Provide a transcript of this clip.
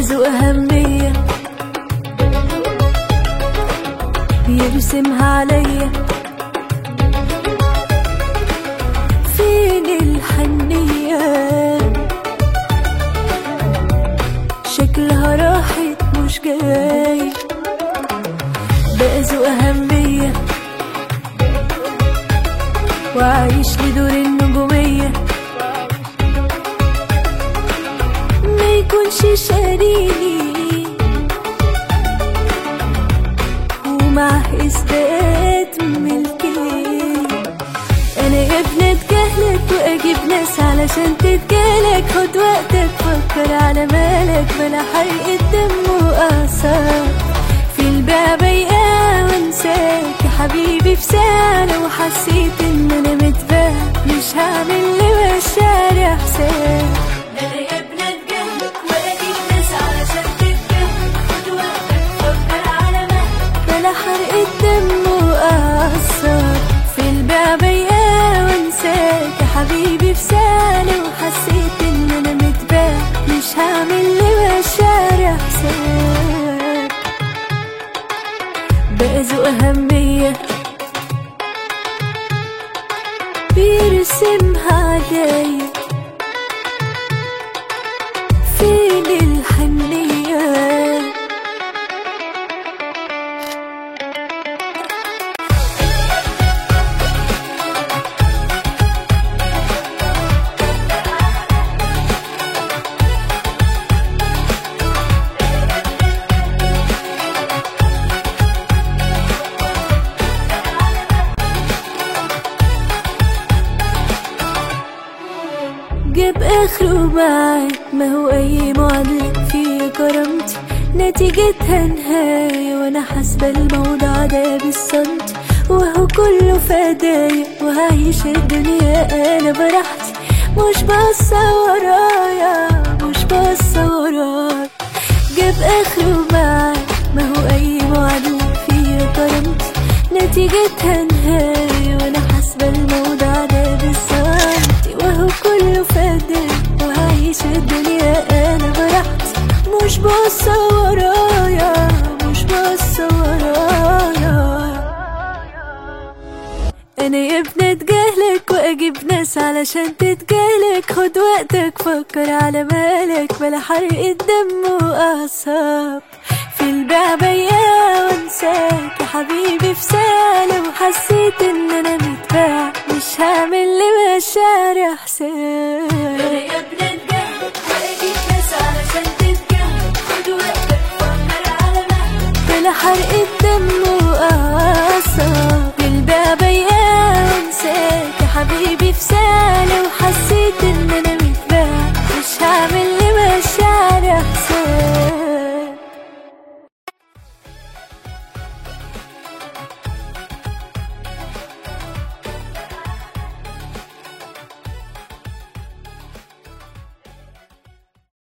ذو أهمية بيرسمها عليا فين الحنية شكلها راحت مش جاي بقى ذو أهمية وعايش لدور النجومية ما يكونش شاريني ومعه إثبات ملكي أنا يا ابني اتجاهلك وأجيب ناس علشان تتجالك خد وقتك فكر على مالك بلا حرق الدم وآثار في البيع بيقى وانساك يا حبيبي في ساعة لو حسيت إن أنا متباع مش هعمل لي الشارع حساب أنا يا ابني اتجاهلك وأجيب ناس علشان تتجاهلك خد وقتك فكر على مالك بلا حرق الدم وآثار في البيع بيقى وانساك يا حبيبي في ساعة لو حسيت إن أنا متباع مش هعمل لي الشارع حساب بقى ذو أهمية بيرسمها عليا فين الحنية جاب اخره معاك ما هو اي معادلة فيا كرامتي نتيجتها نهاية وانا حاسبة الموضوع ده بالسنتي وهو كله فدايا وهعيش الدنيا انا براحتي مش باصة ورايا مش باصة ورايا جاب اخره معاك ما هو اي معادلة فيا كرامتي نتيجتها نهاية وانا حاسبة الموضوع ده بالسنتي وهو كله فدايا وهعيش الدنيا انا براحتي مش باصة ورايا مش باصة ورايا انا يا ابني اتجاهلك واجيب ناس علشان تتجاهلك خد وقتك فكر على مالك بلا حرق الدم واعصاب في البيع بيا وانساك يا حبيبي في ساعة لو حسيت ان انا متباع مش هعمل لي مشاعر حساب انا يا ابني اتجاهلك واجيب ناس علشان تتجاهلك خد وقتك فكر على مالك بلا حرق الدم وأعصاب البيع بيا وانساك يا حبيبي في ساعة لو حسيت ان انا متباع مش هعمل لي مشاعر